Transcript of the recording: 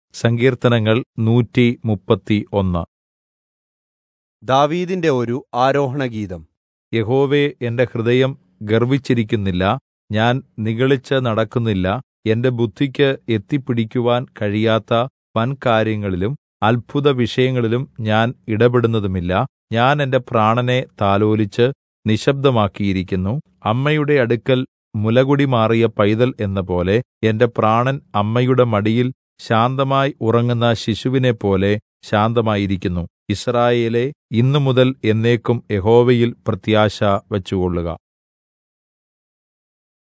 സങ്കീർത്തനങ്ങൾ നൂറ്റി മുപ്പത്തി ഒന്ന് ദാവീദിന്റെ ഒരു ആരോഹണഗീതം യഹോവേ എന്റെ ഹൃദയം ഗർവ്വിച്ചിരിക്കുന്നില്ല ഞാൻ നിഗളിച്ച് നടക്കുന്നില്ല എന്റെ ബുദ്ധിക്ക് എത്തിപ്പിടിക്കുവാൻ കഴിയാത്ത വൻകാര്യങ്ങളിലും അത്ഭുതവിഷയങ്ങളിലും ഞാൻ ഇടപെടുന്നതുമില്ല ഞാൻ എന്റെ പ്രാണനെ താലോലിച്ച് നിശ്ശബ്ദമാക്കിയിരിക്കുന്നു അമ്മയുടെ അടുക്കൽ മുലകുടി മാറിയ പൈതൽ എന്നപോലെ എന്റെ പ്രാണൻ അമ്മയുടെ മടിയിൽ ശാന്തമായി ഉറങ്ങുന്ന ശിശുവിനെപ്പോലെ ശാന്തമായിരിക്കുന്നു യിസ്രായേലേ ഇന്നുമുതൽ എന്നേക്കും യഹോവയിൽ പ്രത്യാശ വച്ചുകൊള്ളുക